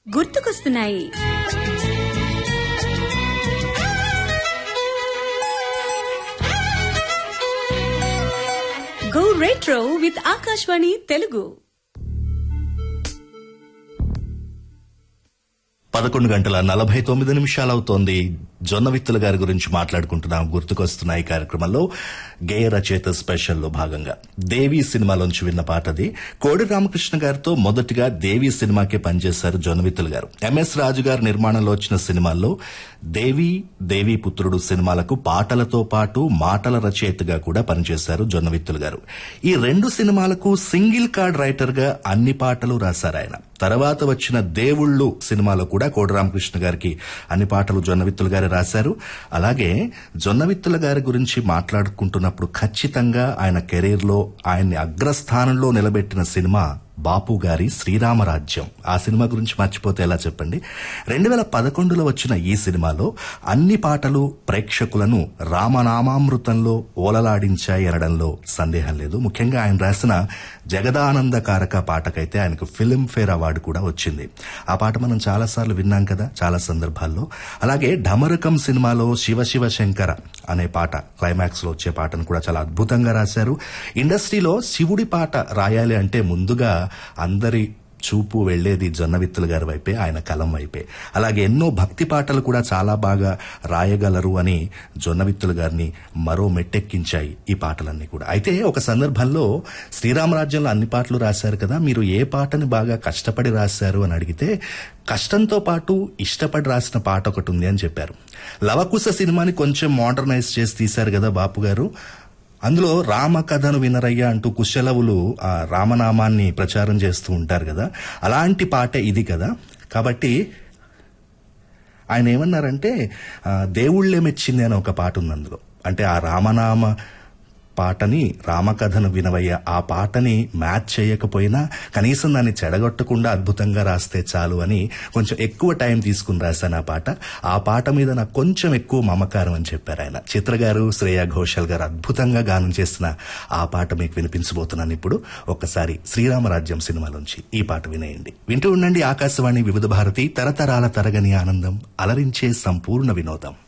గుర్తుకొస్తున్నాయి go retro with Akashvani Telugu పదకొండు గంటల నలభై తొమ్మిది నిమిషాలవుతోంది జొన్న విత్తుల గారి గురించి మాట్లాడుకుంటున్నాం గుర్తుకొస్తున్నాయి కార్యక్రమంలో గేయ రచయిత స్పెషల్లో భాగంగా దేవి సినిమాలోంచి విన్న పాటది కోడి రామకృష్ణ గారితో మొదటిగా దేవి సినిమాకే పనిచేశారు జొన్న విత్తుల గారు ఎంఎస్ రాజు గారి నిర్మాణంలో వచ్చిన సినిమాల్లో దేవి దేవి పుత్రుడు సినిమాలకు పాటలతో పాటు మాటల రచయితగా కూడా పనిచేశారు జొన్న విత్తుల గారు ఈ రెండు సినిమాలకు సింగిల్ కార్డ్ రైటర్ గా అన్ని పాటలు రాశారు ఆయన తర్వాత వచ్చిన దేవుళ్ళు సినిమాలో కూడా కోడి రామకృష్ణ గారికి అన్ని పాటలు జొన్నవిత్తుల గారు రాశారు అలాగే జొన్నవిత్తుల గారి గురించి మాట్లాడుకుంటున్నప్పుడు ఖచ్చితంగా ఆయన కెరీర్ లో ఆయన్ని అగ్రస్థానంలో నిలబెట్టిన సినిమా బాపు గారి శ్రీరామరాజ్యం ఆ సినిమా గురించి మర్చిపోతే ఎలా చెప్పండి రెండు వేల పదకొండులో వచ్చిన ఈ సినిమాలో అన్ని పాటలు ప్రేక్షకులను రామనామామృతంలో ఓలలాడించాయి అనడంలో సందేహం లేదు ముఖ్యంగా ఆయన రాసిన జగదానందకారక పాటకైతే ఆయనకు ఫిల్మ్ఫేర్ అవార్డు కూడా వచ్చింది ఆ పాట మనం చాలాసార్లు విన్నాం కదా చాలా సందర్భాల్లో అలాగే ఢమరకం సినిమాలో శివ శివ శంకర అనే పాట క్లైమాక్స్ లో వచ్చే పాటను కూడా చాలా అద్భుతంగా రాశారు ఇండస్ట్రీలో శివుడి పాట రాయాలి అంటే ముందుగా అందరి చూపు వెళ్లేది జొన్నవిత్తుల గారి వైపే ఆయన కలం వైపే అలాగే ఎన్నో భక్తి పాటలు కూడా చాలా బాగా రాయగలరు అని జొన్నవిత్తుల గారిని మరో మెట్టెక్కించాయి ఈ పాటలన్నీ కూడా అయితే ఒక సందర్భంలో శ్రీరామరాజ్యంలో అన్ని పాటలు రాశారు కదా మీరు ఏ పాటని బాగా కష్టపడి రాశారు అని అడిగితే కష్టంతో పాటు ఇష్టపడి రాసిన పాట ఒకటి ఉంది అని చెప్పారు లవకుశ సినిమాని కొంచెం మోడర్నైజ్ చేసి తీశారు కదా బాపు గారు అందులో రామ కథను వినరయ్య అంటూ కుశలవులు ఆ రామనామాన్ని ప్రచారం చేస్తూ ఉంటారు కదా అలాంటి పాటే ఇది కదా కాబట్టి ఆయన ఏమన్నారంటే ఆ, దేవుళ్ళే మెచ్చింది అని ఒక పాట ఉంది అందులో అంటే ఆ రామనామ పాటని రామకథను వినవయ్య ఆ పాటని మ్యాచ్ చేయకపోయినా కనీసం దాన్ని చెడగొట్టకుండా అద్భుతంగా రాస్తే చాలు అని కొంచెం ఎక్కువ టైం తీసుకుని రాశాను ఆ పాట ఆ పాట మీద నాకు కొంచెం ఎక్కువ మమకారం అని చెప్పారు ఆయన చిత్ర గారు శ్రేయా ఘోషల్ గారు అద్భుతంగా గానం చేసిన ఆ పాట మీకు వినిపించబోతున్నాను ఇప్పుడు ఒక్కసారి శ్రీరామరాజ్యం సినిమాలోంచి ఈ పాట వినేయండి వింటూ ఉండండి ఆకాశవాణి వివిధ భారతి తరతరాల తరగని ఆనందం అలరించే సంపూర్ణ వినోదం